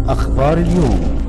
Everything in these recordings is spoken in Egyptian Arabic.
أخبار اليوم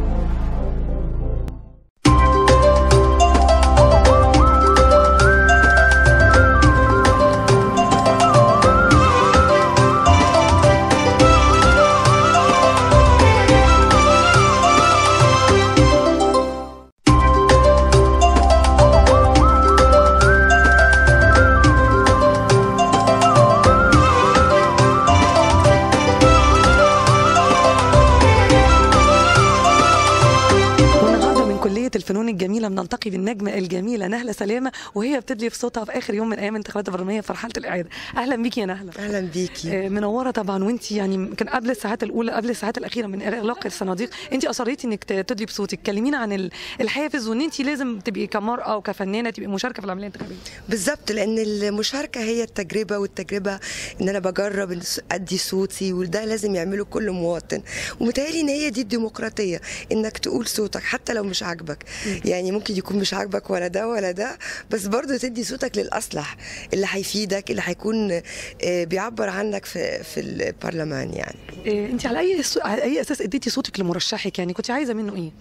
والنهارده من كليه الفنون الجميله بنلتقي بالنجمه الجميله نهله سلامه وهي بتدلي في صوتها في اخر يوم من ايام الانتخابات البرلمانيه في مرحله الاعاده اهلا بيكي يا نهله اهلا بيكي آه، منوره طبعا وانت يعني يمكن قبل الساعات الاولى قبل الساعات الاخيره من اغلاق الصناديق انت اصريتي انك ت- تدلي بصوتك كلمينا عن ال- الحافز وان انت لازم تبقي كمراه وكفنانه تبقي مشاركه في العمليه الانتخابيه بالظبط لان المشاركه هي التجربه والتجربه ان انا بجرب إن ادي صوتي وده لازم يعمله كل مواطن ومتهيألي ان هي دي الديمقراطيه انك تقول صوتك حتى لو مش عاجبك يعني ممكن يكون مش عاجبك ولا ده ولا ده بس برضه تدي صوتك للاصلح اللي هيفيدك اللي هيكون آه، بيعبر عنك في في البرلمان يعني آه، انت على اي س- على اي اساس اديتي صوتك لمرشحك يعني كنت عايزه منه ايه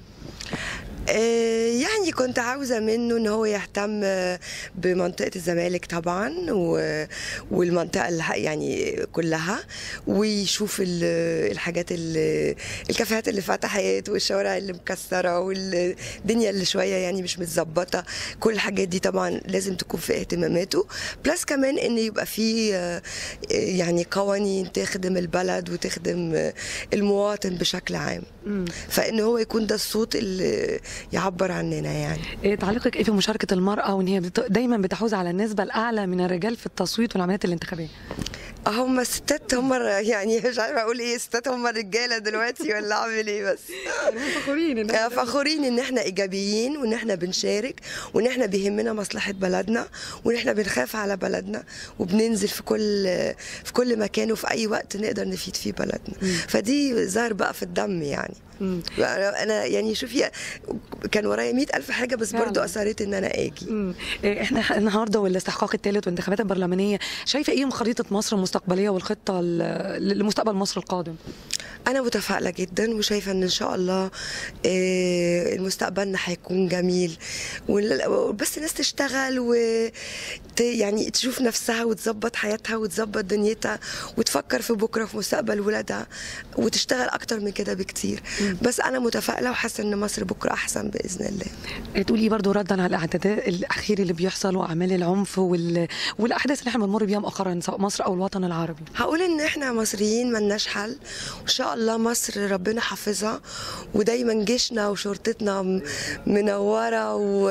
آه، يعني كنت عاوزة منه ان هو يهتم آه، بمنطقة الزمالك طبعا و- والمنطقة الح- يعني كلها ويشوف ال- الحاجات ال- الكافيهات اللي فتحت والشوارع اللي مكسرة والدنيا اللي شوية يعني مش متظبطة كل الحاجات دي طبعا لازم تكون في اهتماماته بلس كمان ان يبقى في آه، يعني قوانين تخدم البلد وتخدم آه، المواطن بشكل عام فان هو يكون ده الصوت اللي يعبر عننا يعني إيه تعليقك ايه في مشاركه المراه وان هي بت- دايما بتحوز على النسبه الاعلى من الرجال في التصويت والعمليات الانتخابيه هم الستات هم يعني مش عارفه اقول ايه الستات هم الرجاله دلوقتي ولا اعمل ايه بس فخورين فخورين ان احنا ايجابيين وان احنا بنشارك وان احنا بيهمنا مصلحه بلدنا وان احنا بنخاف على بلدنا وبننزل في كل في كل مكان وفي اي وقت نقدر نفيد فيه بلدنا فدي ظهر بقى في الدم يعني مم. انا يعني شوفي كان ورايا مئة ألف حاجه بس برضو فعلا. اصريت ان انا اجي مم. إيه احنا النهارده والاستحقاق الثالث والانتخابات البرلمانيه شايفه ايه خريطه مصر المستقبليه والخطه ل- لمستقبل مصر القادم انا متفائله جدا وشايفه ان ان شاء الله آه، مستقبلنا هيكون جميل وال- بس الناس تشتغل و يعني تشوف نفسها وتظبط حياتها وتظبط دنيتها وتفكر في بكره في مستقبل ولادها وتشتغل اكتر من كده بكتير بس انا متفائله وحاسه ان مصر بكره احسن باذن الله إيه تقولي برضو ردا على الاعتداء الاخير اللي بيحصل واعمال العنف وال... والاحداث اللي احنا بنمر بيها مؤخرا سواء مصر او الوطن العربي هقول ان احنا مصريين ملناش حل وان شاء الله مصر ربنا حافظها ودايما جيشنا وشرطتنا م- منوره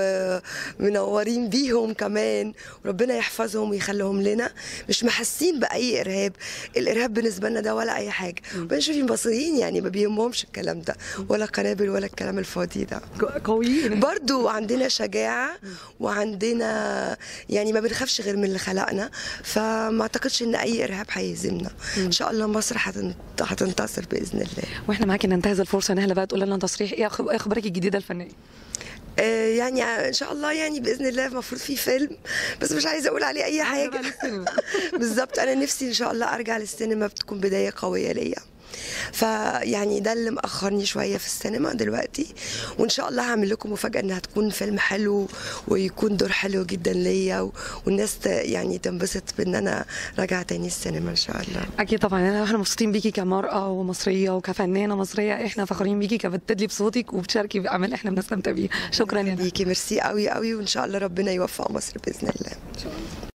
ومنورين بيهم كمان وربنا يحفظهم ويخليهم لنا مش محسين باي ارهاب الارهاب بالنسبه لنا ده ولا اي حاجه بنشوف المصريين يعني ما بيهمهمش الكلام ده ولا قنابل ولا الكلام الفاضي ده قويين برضو عندنا شجاعة وعندنا يعني ما بنخافش غير من اللي خلقنا فما اعتقدش ان اي ارهاب هيهزمنا ان شاء الله مصر هتن- هتنتصر باذن الله واحنا معاكي ننتهز الفرصه نهله بقى تقول لنا تصريح ايه أخ- إيه اخبارك الجديده الفنيه آه، يعني ان شاء الله يعني باذن الله المفروض في فيلم بس مش عايزه اقول عليه اي حاجه بالظبط انا نفسي ان شاء الله ارجع للسينما بتكون بدايه قويه ليا فيعني ده اللي مأخرني شوية في السينما دلوقتي وإن شاء الله هعمل لكم مفاجأة إنها تكون فيلم حلو ويكون دور حلو جدا ليا و- والناس ت- يعني تنبسط بإن أنا راجعة تاني السينما إن شاء الله اكيد طبعا احنا مبسوطين بيكي كمراه ومصريه وكفنانه مصريه احنا فخورين بيكي كبتدلي بصوتك وبتشاركي باعمال احنا بنستمتع بيها شكرا يا نهى ليكي ميرسي قوي قوي وإن شاء الله ربنا يوفق مصر بإذن الله